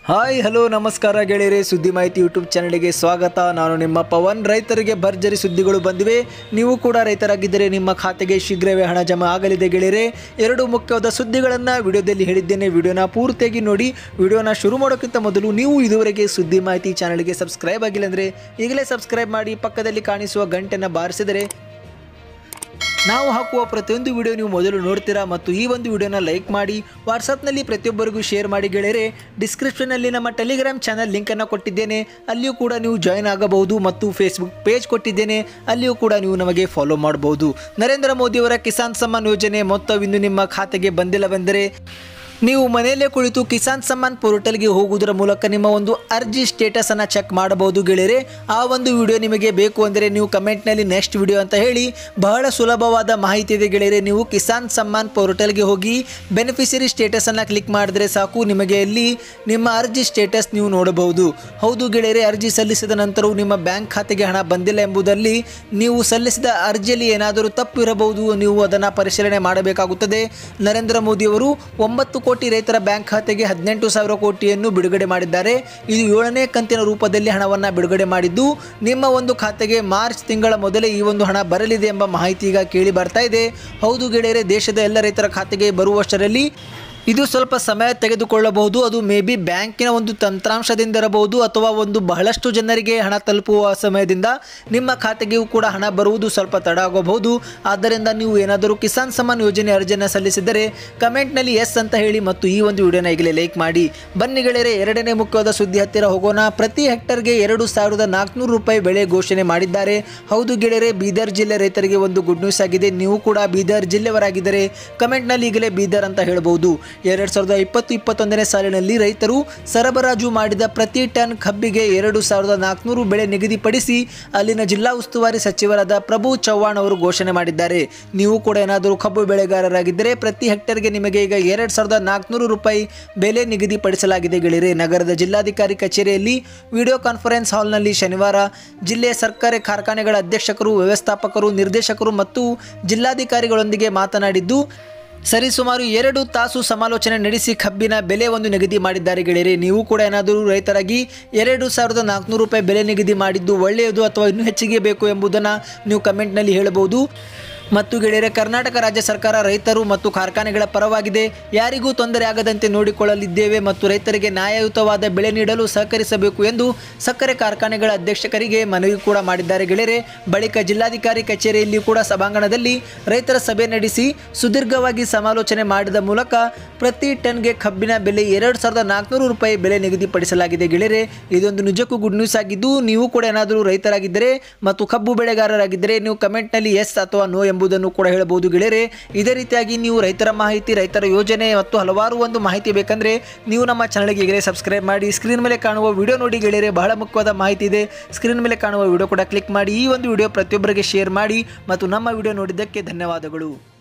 hi hello ನಮಸ್ಕಾರ ಗೆಳೆಯರೆ ಸುದ್ದಿ ಮಾಹಿತಿ ಯೂಟ್ಯೂಬ್ ಚಾನಲ್ಗೆ ಸ್ವಾಗತ ನಾನು ನಿಮ್ಮ ಪವನ್ ರೈತರಿಗೆ ಭರ್ಜರಿ ಸುದ್ದಿಗಳು ಬಂದಿವೆ ನೀವು ಕೂಡ ರೈತರಾಗಿದ್ದರೆ ನಿಮ್ಮ ಖಾತೆಗೆ ಶೀಘ್ರವೇ ಹಣ ಜಮಾ ಆಗಲಿದೆ ಗೆಳೆಯರೆ ಎರಡು ಮುಖ್ಯವಾದ ಸುದ್ದಿಗಳನ್ನು ವಿಡಿಯೋದಲ್ಲಿ ಹೇಳಿದ್ದೇನೆ ವಿಡಿಯೋನ ಪೂರ್ತಿಯಾಗಿ ನೋಡಿ ವಿಡಿಯೋನ ಶುರು ಮಾಡೋಕ್ಕಿಂತ ಮೊದಲು ನೀವು ಇದುವರೆಗೆ ಸುದ್ದಿ ಮಾಹಿತಿ ಚಾನಲ್ಗೆ ಸಬ್ಸ್ಕ್ರೈಬ್ ಆಗಿಲ್ಲ ಅಂದರೆ ಈಗಲೇ ಸಬ್ಸ್ಕ್ರೈಬ್ ಮಾಡಿ ಪಕ್ಕದಲ್ಲಿ ಕಾಣಿಸುವ ಗಂಟೆನ ಬಾರಿಸಿದರೆ ನಾವು ಹಾಕುವ ಪ್ರತಿಯೊಂದು ವಿಡಿಯೋ ನೀವು ಮೊದಲು ನೋಡ್ತೀರಾ ಮತ್ತು ಈ ಒಂದು ವಿಡಿಯೋನ ಲೈಕ್ ಮಾಡಿ ವಾಟ್ಸಪ್ನಲ್ಲಿ ಪ್ರತಿಯೊಬ್ಬರಿಗೂ ಶೇರ್ ಮಾಡಿ ಗೆಳೆಯರೆ ಡಿಸ್ಕ್ರಿಪ್ಷನಲ್ಲಿ ನಮ್ಮ ಟೆಲಿಗ್ರಾಮ್ ಚಾನಲ್ ಲಿಂಕನ್ನು ಕೊಟ್ಟಿದ್ದೇನೆ ಅಲ್ಲಿಯೂ ಕೂಡ ನೀವು ಜಾಯ್ನ್ ಆಗಬಹುದು ಮತ್ತು ಫೇಸ್ಬುಕ್ ಪೇಜ್ ಕೊಟ್ಟಿದ್ದೇನೆ ಅಲ್ಲಿಯೂ ಕೂಡ ನೀವು ನಮಗೆ ಫಾಲೋ ಮಾಡಬಹುದು ನರೇಂದ್ರ ಮೋದಿಯವರ ಕಿಸಾನ್ ಸಮ್ಮಾನ್ ಯೋಜನೆ ಮೊತ್ತವಿನ್ನು ನಿಮ್ಮ ಖಾತೆಗೆ ಬಂದಿಲ್ಲವೆಂದರೆ ನೀವು ಮನೆಯಲ್ಲೇ ಕುಳಿತು ಕಿಸಾನ್ ಸಮ್ಮಾನ್ ಪೋರ್ಟಲ್ಗೆ ಹೋಗುವುದರ ಮೂಲಕ ನಿಮ್ಮ ಒಂದು ಅರ್ಜಿ ಸ್ಟೇಟಸ್ ಅನ್ನ ಚೆಕ್ ಮಾಡಬಹುದು ಗೆಳೆಯರೆ ಆ ಒಂದು ವಿಡಿಯೋ ನಿಮಗೆ ಬೇಕು ಅಂದರೆ ನೀವು ಕಮೆಂಟ್ನಲ್ಲಿ ನೆಕ್ಸ್ಟ್ ವಿಡಿಯೋ ಅಂತ ಹೇಳಿ ಬಹಳ ಸುಲಭವಾದ ಮಾಹಿತಿ ಇದೆ ಗೆಳೆಯರೆ ನೀವು ಕಿಸಾನ್ ಸಮ್ಮಾನ್ ಪೋರ್ಟಲ್ಗೆ ಹೋಗಿ ಬೆನಿಫಿಷರಿ ಸ್ಟೇಟಸ್ ಅನ್ನ ಕ್ಲಿಕ್ ಮಾಡಿದ್ರೆ ಸಾಕು ನಿಮಗೆ ಅಲ್ಲಿ ನಿಮ್ಮ ಅರ್ಜಿ ಸ್ಟೇಟಸ್ ನೀವು ನೋಡಬಹುದು ಹೌದು ಗೆಳೆಯರೆ ಅರ್ಜಿ ಸಲ್ಲಿಸಿದ ನಂತರವೂ ನಿಮ್ಮ ಬ್ಯಾಂಕ್ ಖಾತೆಗೆ ಹಣ ಬಂದಿಲ್ಲ ಎಂಬುದಲ್ಲಿ ನೀವು ಸಲ್ಲಿಸಿದ ಅರ್ಜಿಯಲ್ಲಿ ಏನಾದರೂ ತಪ್ಪು ಇರಬಹುದು ನೀವು ಅದನ್ನು ಪರಿಶೀಲನೆ ಮಾಡಬೇಕಾಗುತ್ತದೆ ನರೇಂದ್ರ ಮೋದಿಯವರು ಒಂಬತ್ತು ಕೋಟಿ ರೈತರ ಬ್ಯಾಂಕ್ ಖಾತೆಗೆ ಹದಿನೆಂಟು ಸಾವಿರ ಕೋಟಿಯನ್ನು ಬಿಡುಗಡೆ ಮಾಡಿದ್ದಾರೆ ಇದು ಏಳನೇ ಕಂತಿನ ರೂಪದಲ್ಲಿ ಹಣವನ್ನು ಬಿಡುಗಡೆ ಮಾಡಿದ್ದು ನಿಮ್ಮ ಒಂದು ಖಾತೆಗೆ ಮಾರ್ಚ್ ತಿಂಗಳ ಮೊದಲೇ ಈ ಒಂದು ಹಣ ಬರಲಿದೆ ಎಂಬ ಮಾಹಿತಿ ಈಗ ಕೇಳಿ ಬರ್ತಾ ಇದೆ ಹೌದು ಗೆಳೆಯರೆ ದೇಶದ ಎಲ್ಲ ರೈತರ ಖಾತೆಗೆ ಬರುವಷ್ಟರಲ್ಲಿ ಇದು ಸ್ವಲ್ಪ ಸಮಯ ತೆಗೆದುಕೊಳ್ಳಬಹುದು ಅದು ಮೇ ಬಿ ಬ್ಯಾಂಕಿನ ಒಂದು ತಂತ್ರಾಂಶದಿಂದ ಇರಬಹುದು ಅಥವಾ ಒಂದು ಬಹಳಷ್ಟು ಜನರಿಗೆ ಹಣ ತಲುಪುವ ಸಮಯದಿಂದ ನಿಮ್ಮ ಖಾತೆಗೆಯೂ ಕೂಡ ಹಣ ಬರುವುದು ಸ್ವಲ್ಪ ತಡ ಆಗಬಹುದು ಆದ್ದರಿಂದ ನೀವು ಏನಾದರೂ ಕಿಸಾನ್ ಸಮ್ಮಾನ್ ಯೋಜನೆ ಅರ್ಜಿಯನ್ನು ಸಲ್ಲಿಸಿದರೆ ಕಮೆಂಟ್ನಲ್ಲಿ ಎಸ್ ಅಂತ ಹೇಳಿ ಮತ್ತು ಈ ಒಂದು ವಿಡಿಯೋನ ಈಗಲೇ ಲೈಕ್ ಮಾಡಿ ಬನ್ನಿ ಗೆಳೆಯರೆ ಎರಡನೇ ಮುಖ್ಯವಾದ ಸುದ್ದಿ ಹತ್ತಿರ ಹೋಗೋಣ ಪ್ರತಿ ಹೆಕ್ಟರ್ಗೆ ಎರಡು ಸಾವಿರದ ನಾಲ್ಕುನೂರು ರೂಪಾಯಿ ಬೆಳೆ ಘೋಷಣೆ ಮಾಡಿದ್ದಾರೆ ಹೌದು ಗೆಳೆಯರೆ ಬೀದರ್ ಜಿಲ್ಲೆ ರೈತರಿಗೆ ಒಂದು ಗುಡ್ ನ್ಯೂಸ್ ಆಗಿದೆ ನೀವು ಕೂಡ ಬೀದರ್ ಜಿಲ್ಲೆಯವರಾಗಿದ್ದರೆ ಕಮೆಂಟ್ನಲ್ಲಿ ಈಗಲೇ ಬೀದರ್ ಅಂತ ಹೇಳ್ಬೋದು ಎರಡು ಸಾವಿರದ ಇಪ್ಪತ್ತು ಇಪ್ಪತ್ತೊಂದನೇ ಸಾಲಿನಲ್ಲಿ ರೈತರು ಸರಬರಾಜು ಮಾಡಿದ ಪ್ರತಿ ಟನ್ ಕಬ್ಬಿಗೆ ಎರಡು ಸಾವಿರದ ನಾಲ್ಕುನೂರು ಬೆಳೆ ನಿಗದಿಪಡಿಸಿ ಅಲ್ಲಿನ ಜಿಲ್ಲಾ ಉಸ್ತುವಾರಿ ಸಚಿವರಾದ ಪ್ರಭು ಚವ್ಹಾಣ್ ಅವರು ಘೋಷಣೆ ಮಾಡಿದ್ದಾರೆ ನೀವು ಕೂಡ ಏನಾದರೂ ಕಬ್ಬು ಬೆಳೆಗಾರರಾಗಿದ್ದರೆ ಪ್ರತಿ ಹೆಕ್ಟರ್ಗೆ ನಿಮಗೆ ಈಗ ಎರಡು ಸಾವಿರದ ನಾಲ್ಕುನೂರು ರೂಪಾಯಿ ಬೆಲೆ ನಿಗದಿಪಡಿಸಲಾಗಿದೆ ಗೆಳೆಯರೆ ನಗರದ ಜಿಲ್ಲಾಧಿಕಾರಿ ಕಚೇರಿಯಲ್ಲಿ ವಿಡಿಯೋ ಕಾನ್ಫರೆನ್ಸ್ ಹಾಲ್ನಲ್ಲಿ ಶನಿವಾರ ಜಿಲ್ಲೆಯ ಸರ್ಕಾರಿ ಕಾರ್ಖಾನೆಗಳ ಅಧ್ಯಕ್ಷಕರು ವ್ಯವಸ್ಥಾಪಕರು ನಿರ್ದೇಶಕರು ಮತ್ತು ಜಿಲ್ಲಾಧಿಕಾರಿಗಳೊಂದಿಗೆ ಮಾತನಾಡಿದ್ದು ಸರಿಸುಮಾರು ಎರಡು ತಾಸು ಸಮಾಲೋಚನೆ ನಡೆಸಿ ಕಬ್ಬಿನ ಬೆಲೆ ಒಂದು ನಿಗದಿ ಮಾಡಿದ್ದಾರೆ ಗೆಳೆಯರೆ ನೀವು ಕೂಡ ಏನಾದರೂ ರೈತರಾಗಿ ಎರಡು ಸಾವಿರದ ನಾಲ್ಕುನೂರು ರೂಪಾಯಿ ಬೆಲೆ ನಿಗದಿ ಮಾಡಿದ್ದು ಒಳ್ಳೆಯದು ಅಥವಾ ಇನ್ನೂ ಹೆಚ್ಚಿಗೆ ಬೇಕು ಎಂಬುದನ್ನು ನೀವು ಕಮೆಂಟ್ನಲ್ಲಿ ಹೇಳಬಹುದು ಮತ್ತು ಗೆಳೆಯರೆ ಕರ್ನಾಟಕ ರಾಜ್ಯ ಸರ್ಕಾರ ರೈತರು ಮತ್ತು ಕಾರ್ಖಾನೆಗಳ ಪರವಾಗಿದೆ ಯಾರಿಗೂ ತೊಂದರೆ ಆಗದಂತೆ ನೋಡಿಕೊಳ್ಳಲಿದ್ದೇವೆ ಮತ್ತು ರೈತರಿಗೆ ನ್ಯಾಯಯುತವಾದ ಬೆಳೆ ನೀಡಲು ಸಹಕರಿಸಬೇಕು ಎಂದು ಸಕ್ಕರೆ ಕಾರ್ಖಾನೆಗಳ ಅಧ್ಯಕ್ಷಕರಿಗೆ ಮನವಿ ಕೂಡ ಮಾಡಿದ್ದಾರೆ ಗೆಳೆಯರೆ ಬಳಿಕ ಜಿಲ್ಲಾಧಿಕಾರಿ ಕಚೇರಿಯಲ್ಲಿ ಕೂಡ ಸಭಾಂಗಣದಲ್ಲಿ ರೈತರ ಸಭೆ ನಡೆಸಿ ಸುದೀರ್ಘವಾಗಿ ಸಮಾಲೋಚನೆ ಮಾಡಿದ ಮೂಲಕ ಪ್ರತಿ ಟನ್ಗೆ ಕಬ್ಬಿನ ಬೆಲೆ ಎರಡು ಸಾವಿರದ ನಾಲ್ಕುನೂರು ರೂಪಾಯಿ ಬೆಲೆ ನಿಗದಿಪಡಿಸಲಾಗಿದೆ ಗೆಳೆಯರೆ ಇದೊಂದು ನಿಜಕ್ಕೂ ಗುಡ್ ನ್ಯೂಸ್ ಆಗಿದ್ದು ನೀವು ಕೂಡ ಏನಾದರೂ ರೈತರಾಗಿದ್ದರೆ ಮತ್ತು ಕಬ್ಬು ಬೆಳೆಗಾರರಾಗಿದ್ದರೆ ನೀವು ಕಮೆಂಟ್ನಲ್ಲಿ ಎಸ್ ಅಥವಾ ನೋ ಎಂಬುದನ್ನು ಕೂಡ ಹೇಳಬಹುದು ಗೆಳೆಯರೆ ಇದೇ ರೀತಿಯಾಗಿ ನೀವು ರೈತರ ಮಾಹಿತಿ ರೈತರ ಯೋಜನೆ ಮತ್ತು ಹಲವಾರು ಒಂದು ಮಾಹಿತಿ ಬೇಕಂದ್ರೆ ನೀವು ನಮ್ಮ ಚಾನಲ್ಗೆ ಈಗಲೇ ಸಬ್ಸ್ಕ್ರೈಬ್ ಮಾಡಿ ಸ್ಕ್ರೀನ್ ಮೇಲೆ ಕಾಣುವ ವಿಡಿಯೋ ನೋಡಿ ಗೆಳೆಯರೆ ಬಹಳ ಮುಖ್ಯವಾದ ಮಾಹಿತಿ ಇದೆ ಸ್ಕ್ರೀನ್ ಮೇಲೆ ಕಾಣುವ ವಿಡಿಯೋ ಕೂಡ ಕ್ಲಿಕ್ ಮಾಡಿ ಈ ಒಂದು ವಿಡಿಯೋ ಪ್ರತಿಯೊಬ್ಬರಿಗೆ ಶೇರ್ ಮಾಡಿ ಮತ್ತು ನಮ್ಮ ವಿಡಿಯೋ ನೋಡಿದ್ದಕ್ಕೆ ಧನ್ಯವಾದಗಳು